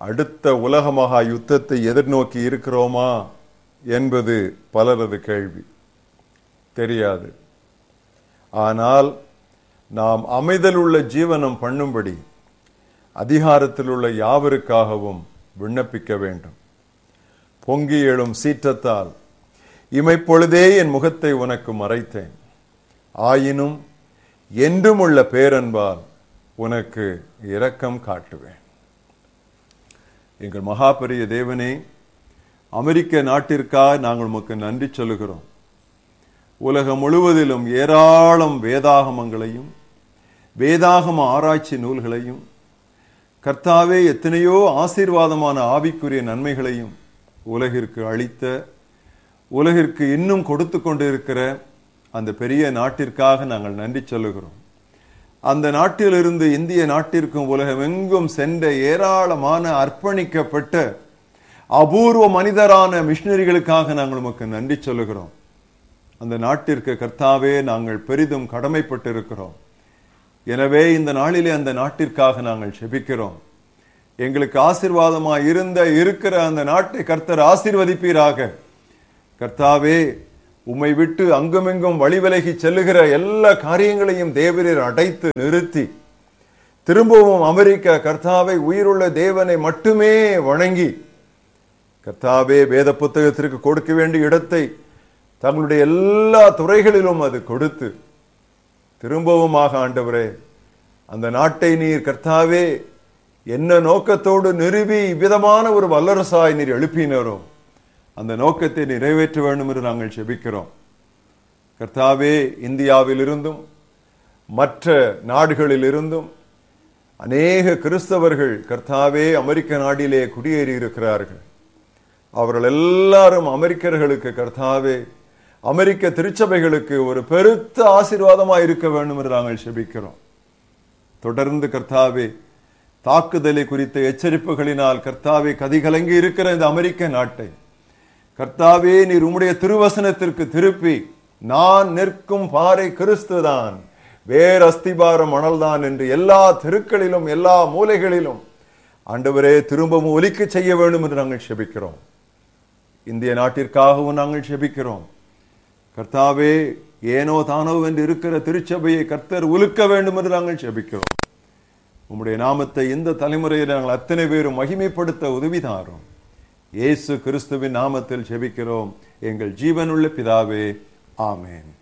அடுத்த உலக மகா யுத்தத்தை எதிர்நோக்கி இருக்கிறோமா என்பது பலரது கேள்வி தெரியாது ஆனால் நாம் அமைதல் உள்ள ஜீவனம் பண்ணும்படி அதிகாரத்தில் உள்ள யாவருக்காகவும் விண்ணப்பிக்க வேண்டும் பொங்கி எழும் சீற்றத்தால் இமைப்பொழுதே என் முகத்தை உனக்கு மறைத்தேன் ஆயினும் என்றும் உள்ள பேரன்பால் உனக்கு இரக்கம் காட்டுவேன் எங்கள் மகாபரிய தேவனே அமெரிக்க நாட்டிற்காக நாங்கள் உமக்கு நன்றி சொல்லுகிறோம் உலகம் முழுவதிலும் ஏராளம் வேதாகமங்களையும் வேதாகம ஆராய்ச்சி நூல்களையும் கர்த்தாவே எத்தனையோ ஆசீர்வாதமான ஆவிக்குரிய நன்மைகளையும் உலகிற்கு அளித்த உலகிற்கு இன்னும் கொடுத்து கொண்டிருக்கிற அந்த பெரிய நாட்டிற்காக நாங்கள் நன்றி சொல்லுகிறோம் அந்த நாட்டிலிருந்து இந்திய நாட்டிற்கும் உலகமெங்கும் சென்ற ஏராளமான அர்ப்பணிக்கப்பட்ட அபூர்வ மனிதரான மிஷினரிகளுக்காக நாங்கள் உமக்கு நன்றி சொல்லுகிறோம் அந்த நாட்டிற்கு கர்த்தாவே நாங்கள் பெரிதும் கடமைப்பட்டிருக்கிறோம் எனவே இந்த நாளிலே அந்த நாட்டிற்காக நாங்கள் செபிக்கிறோம் எங்களுக்கு ஆசிர்வாதமாய் இருந்த இருக்கிற அந்த நாட்டை கர்த்தர் ஆசீர்வதிப்பீராக கர்த்தாவே உம்மை விட்டு அங்குமெங்கும் வழிவிலகி செல்லுகிற எல்லா காரியங்களையும் தேவரீர் அடைத்து நிறுத்தி திரும்பவும் அமெரிக்கா கர்த்தாவை உயிருள்ள தேவனை மட்டுமே வணங்கி கர்த்தாவே வேத புத்தகத்திற்கு கொடுக்க வேண்டிய இடத்தை தங்களுடைய எல்லா துறைகளிலும் அது கொடுத்து திரும்பவுமாக ஆண்டவரே அந்த நாட்டை நீர் கர்த்தாவே என்ன நோக்கத்தோடு நிறுவி இவ்விதமான ஒரு வல்லரசாய் நீர் எழுப்பினரோ அந்த நோக்கத்தை நிறைவேற்ற வேண்டும் என்று நாங்கள் செபிக்கிறோம் கர்த்தாவே இந்தியாவில் இருந்தும் மற்ற நாடுகளில் இருந்தும் அநேக கிறிஸ்தவர்கள் கர்த்தாவே அமெரிக்க நாட்டிலே குடியேறி இருக்கிறார்கள் அவர்கள் எல்லாரும் அமெரிக்கர்களுக்கு கர்த்தாவே அமெரிக்க திருச்சபைகளுக்கு ஒரு பெருத்த ஆசீர்வாதமாக இருக்க வேண்டும் என்று நாங்கள் செபிக்கிறோம் தொடர்ந்து கர்த்தாவே தாக்குதலை குறித்த எச்சரிப்புகளினால் கர்த்தாவே கதிகலங்கி இருக்கிற இந்த அமெரிக்க நாட்டை கர்த்தாவே நீர் உம்முடைய திருவசனத்திற்கு திருப்பி நான் நிற்கும் பாறை கிறிஸ்துதான் வேர் அஸ்திபாரம் மணல்தான் என்று எல்லா தெருக்களிலும் எல்லா மூலைகளிலும் ஆண்டவரே திரும்பவும் ஒலிக்க செய்ய வேண்டும் என்று நாங்கள் செபிக்கிறோம் இந்திய நாட்டிற்காகவும் நாங்கள் செபிக்கிறோம் கர்த்தாவே ஏனோ தானோ என்று இருக்கிற திருச்சபையை கர்த்தர் உலுக்க வேண்டும் என்று நாங்கள் செபிக்கிறோம் உம்முடைய நாமத்தை இந்த தலைமுறையில் நாங்கள் அத்தனை பேரும் மகிமைப்படுத்த உதவி தாரோம் இயேசு கிறிஸ்துவின் நாமத்தில் செபிக்கிறோம் எங்கள் ஜீவனுள்ள பிதாவே ஆமேன்